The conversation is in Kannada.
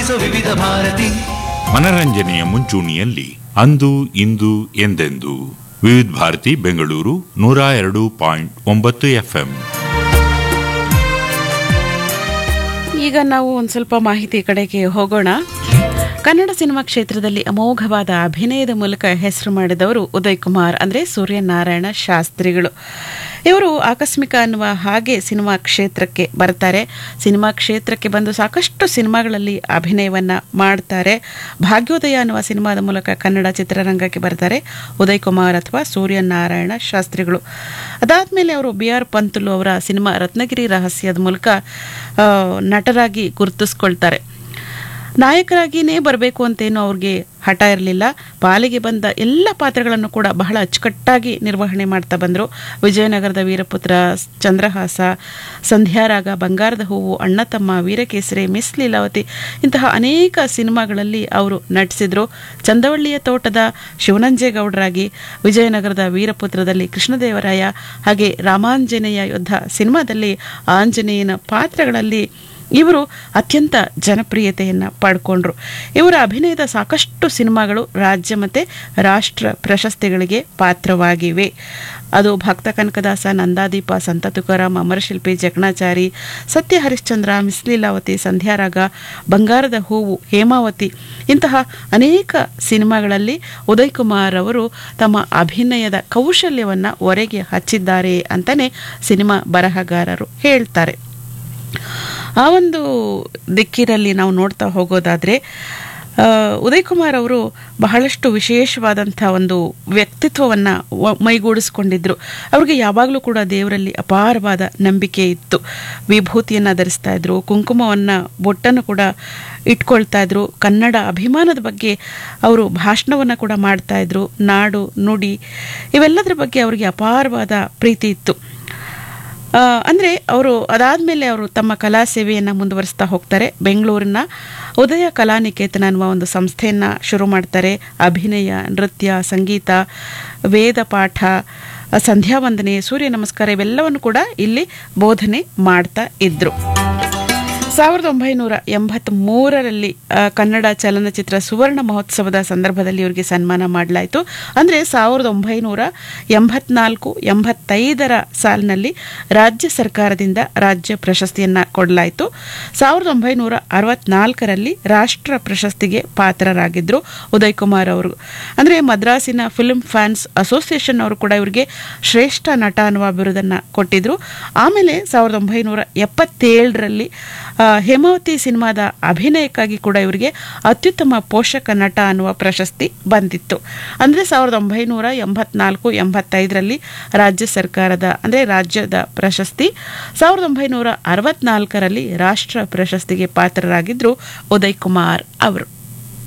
ಆಲಿಸೋ ವಿವಿಧ ಭಾರತಿ ಮನರಂಜನೆಯ ಮುಂಚೂಣಿಯಲ್ಲಿ ಅಂದು ಇಂದು ಎಂದೆಂದು ವಿವಿಧ ಭಾರತಿ ಬೆಂಗಳೂರು ನೂರ ಎರಡು ಪಾಯಿಂಟ್ ಒಂಬತ್ತು ಎಫ್ಎಂ ಈಗ ನಾವು ಒಂದು ಸ್ವಲ್ಪ ಮಾಹಿತಿ ಕಡೆಗೆ ಹೋಗೋಣ ಕನ್ನಡ ಸಿನಿಮಾ ಕ್ಷೇತ್ರದಲ್ಲಿ ಅಮೋಘವಾದ ಅಭಿನಯದ ಮೂಲಕ ಹೆಸರು ಮಾಡಿದವರು ಉದಯ್ ಕುಮಾರ್ ಅಂದರೆ ಸೂರ್ಯನಾರಾಯಣ ಶಾಸ್ತ್ರಿಗಳು ಇವರು ಆಕಸ್ಮಿಕ ಅನ್ನುವ ಹಾಗೆ ಸಿನಿಮಾ ಕ್ಷೇತ್ರಕ್ಕೆ ಬರ್ತಾರೆ ಸಿನಿಮಾ ಕ್ಷೇತ್ರಕ್ಕೆ ಬಂದು ಸಾಕಷ್ಟು ಸಿನಿಮಾಗಳಲ್ಲಿ ಅಭಿನಯವನ್ನ ಮಾಡ್ತಾರೆ ಭಾಗ್ಯೋದಯ ಅನ್ನುವ ಸಿನಿಮಾದ ಮೂಲಕ ಕನ್ನಡ ಚಿತ್ರರಂಗಕ್ಕೆ ಬರ್ತಾರೆ ಉದಯ್ ಕುಮಾರ್ ಅಥವಾ ಸೂರ್ಯನಾರಾಯಣ ಶಾಸ್ತ್ರಿಗಳು ಅದಾದಮೇಲೆ ಅವರು ಬಿ ಆರ್ ಪಂತುಲು ಅವರ ಸಿನಿಮಾ ರತ್ನಗಿರಿ ರಹಸ್ಯದ ಮೂಲಕ ಆ, ನಟರಾಗಿ ಗುರುತಿಸ್ಕೊಳ್ತಾರೆ ನಾಯಕರಾಗಿಯೇ ಬರಬೇಕು ಅಂತೇನೋ ಅವ್ರಿಗೆ ಹಠ ಇರಲಿಲ್ಲ ಪಾಲಿಗೆ ಬಂದ ಎಲ್ಲ ಪಾತ್ರಗಳನ್ನು ಕೂಡ ಬಹಳ ಅಚ್ಚುಕಟ್ಟಾಗಿ ನಿರ್ವಹಣೆ ಮಾಡ್ತಾ ಬಂದರು ವಿಜಯನಗರದ ವೀರಪುತ್ರ ಚಂದ್ರಹಾಸ ಸಂಧ್ಯಾರಾಗ ಬಂಗಾರದ ಹೂವು ಅಣ್ಣ ತಮ್ಮ ವೀರಕೇಸರಿ ಮಿಸ್ ಲೀಲಾವತಿ ಇಂತಹ ಅನೇಕ ಸಿನಿಮಾಗಳಲ್ಲಿ ಅವರು ನಟಿಸಿದರು ಚಂದವಳ್ಳಿಯ ತೋಟದ ಶಿವನಂಜೇಗೌಡರಾಗಿ ವಿಜಯನಗರದ ವೀರಪುತ್ರದಲ್ಲಿ ಕೃಷ್ಣದೇವರಾಯ ಹಾಗೆ ರಾಮಾಂಜನೇಯ ಯುದ್ಧ ಸಿನಿಮಾದಲ್ಲಿ ಆಂಜನೇಯನ ಪಾತ್ರಗಳಲ್ಲಿ ಇವರು ಅತ್ಯಂತ ಜನಪ್ರಿಯತೆಯನ್ನು ಪಡ್ಕೊಂಡ್ರು ಇವರ ಅಭಿನಯದ ಸಾಕಷ್ಟು ಸಿನಿಮಾಗಳು ರಾಜ್ಯ ಮತ್ತು ರಾಷ್ಟ್ರ ಪ್ರಶಸ್ತಿಗಳಿಗೆ ಪಾತ್ರವಾಗಿವೆ ಅದು ಭಕ್ತ ಕನಕದಾಸ ನಂದಾದೀಪ ಸಂತ ತುಕಾರಾಮ್ ಅಮರಶಿಲ್ಪಿ ಜಗಣಾಚಾರಿ ಸತ್ಯ ಹರಿಶ್ಚಂದ್ರ ಮಿಸ್ ಲೀಲಾವತಿ ಸಂಧ್ಯಾರಾಗ ಬಂಗಾರದ ಹೂವು ಹೇಮಾವತಿ ಇಂತಹ ಅನೇಕ ಸಿನಿಮಾಗಳಲ್ಲಿ ಉದಯ್ ಕುಮಾರ್ ಅವರು ತಮ್ಮ ಅಭಿನಯದ ಕೌಶಲ್ಯವನ್ನು ಹೊರಗೆ ಹಚ್ಚಿದ್ದಾರೆ ಅಂತಲೇ ಸಿನಿಮಾ ಬರಹಗಾರರು ಹೇಳ್ತಾರೆ ಆ ಒಂದು ದಿಕ್ಕಿನಲ್ಲಿ ನಾವು ನೋಡ್ತಾ ಹೋಗೋದಾದರೆ ಆ, ಉದಯ್ ಕುಮಾರ್ ಅವರು ಬಹಳಷ್ಟು ವಿಶೇಷವಾದಂಥ ಒಂದು ವ್ಯಕ್ತಿತ್ವವನ್ನು ಮೈಗೂಡಿಸ್ಕೊಂಡಿದ್ರು ಅವ್ರಿಗೆ ಯಾವಾಗಲೂ ಕೂಡ ದೇವರಲ್ಲಿ ಅಪಾರವಾದ ನಂಬಿಕೆ ಇತ್ತು ವಿಭೂತಿಯನ್ನು ಧರಿಸ್ತಾ ಇದ್ರು ಕುಂಕುಮವನ್ನು ಬೊಟ್ಟನ್ನು ಕೂಡ ಇಟ್ಕೊಳ್ತಾ ಇದ್ರು ಕನ್ನಡ ಅಭಿಮಾನದ ಬಗ್ಗೆ ಅವರು ಭಾಷಣವನ್ನು ಕೂಡ ಮಾಡ್ತಾ ಇದ್ರು ನಾಡು ನುಡಿ ಇವೆಲ್ಲದರ ಬಗ್ಗೆ ಅವರಿಗೆ ಅಪಾರವಾದ ಪ್ರೀತಿ ಇತ್ತು ಆ, ಅಂದ್ರೆ ಅವರು ಅದಾದಮೇಲೆ ಅವರು ತಮ್ಮ ಕಲಾ ಸೇವೆಯನ್ನು ಮುಂದುವರಿಸ್ತಾ ಹೋಗ್ತಾರೆ ಬೆಂಗಳೂರಿನ ಉದಯ ಕಲಾನಿಕೇತನ ಅನ್ನುವ ಒಂದು ಸಂಸ್ಥೆಯನ್ನು ಶುರು ಮಾಡ್ತಾರೆ ಅಭಿನಯ ನೃತ್ಯ ಸಂಗೀತ ವೇದ ಪಾಠ ಸಂಧ್ಯಾ ವಂದನೆ ಸೂರ್ಯ ನಮಸ್ಕಾರ ಇವೆಲ್ಲವನ್ನು ಕೂಡ ಇಲ್ಲಿ ಬೋಧನೆ ಮಾಡ್ತಾ ಇದ್ರು ಸಾವಿರದ ಒಂಬೈನೂರ ಎಂಬತ್ತ್ ಮೂರರಲ್ಲಿ ಕನ್ನಡ ಚಲನಚಿತ್ರ ಸುವರ್ಣ ಮಹೋತ್ಸವದ ಸಂದರ್ಭದಲ್ಲಿ ಇವರಿಗೆ ಸನ್ಮಾನ ಮಾಡಲಾಯಿತು ಅಂದರೆ ಸಾವಿರದ ಒಂಬೈನೂರ ಎಂಬತ್ನಾಲ್ಕು ಎಂಬತ್ತೈದರ ಸಾಲಿನಲ್ಲಿ ರಾಜ್ಯ ಸರ್ಕಾರದಿಂದ ರಾಜ್ಯ ಪ್ರಶಸ್ತಿಯನ್ನು ಕೊಡಲಾಯಿತು ಸಾವಿರದ ಒಂಬೈನೂರ ಅರವತ್ನಾಲ್ಕರಲ್ಲಿ ರಾಷ್ಟ್ರ ಪ್ರಶಸ್ತಿಗೆ ಪಾತ್ರರಾಗಿದ್ದರು ಉದಯ್ ಕುಮಾರ್ ಅವರು ಅಂದರೆ ಮದ್ರಾಸಿನ ಫಿಲ್ಮ್ ಫ್ಯಾನ್ಸ್ ಅಸೋಸಿಯೇಷನ್ ಅವರು ಕೂಡ ಇವರಿಗೆ ಶ್ರೇಷ್ಠ ನಟ ಅನ್ನುವ ಬಿರುದನ್ನು ಕೊಟ್ಟಿದ್ರು ಆಮೇಲೆ ಸಾವಿರದ ಒಂಬೈನೂರ ಎಪ್ಪತ್ತೇಳರಲ್ಲಿ ಆ, ಹೇಮಾವತಿ ಸಿನಿಮಾದ ಅಭಿನಯಕ್ಕಾಗಿ ಕೂಡ ಇವರಿಗೆ ಅತ್ಯುತ್ತಮ ಪೋಷಕ ನಟ ಅನ್ನುವ ಪ್ರಶಸ್ತಿ ಬಂದಿತ್ತು ಅಂದರೆ ಸಾವಿರದ ಒಂಬೈನೂರ ಎಂಬತ್ನಾಲ್ಕು ಎಂಬತ್ತೈದರಲ್ಲಿ ರಾಜ್ಯ ಸರ್ಕಾರದ ಅಂದರೆ ರಾಜ್ಯದ ಪ್ರಶಸ್ತಿ ಸಾವಿರದ ಒಂಬೈನೂರ ಅರವತ್ನಾಲ್ಕರಲ್ಲಿ ರಾಷ್ಟ್ರ ಪ್ರಶಸ್ತಿಗೆ ಪಾತ್ರರಾಗಿದ್ದರು ಉದಯ್ ಕುಮಾರ್ ಅವರು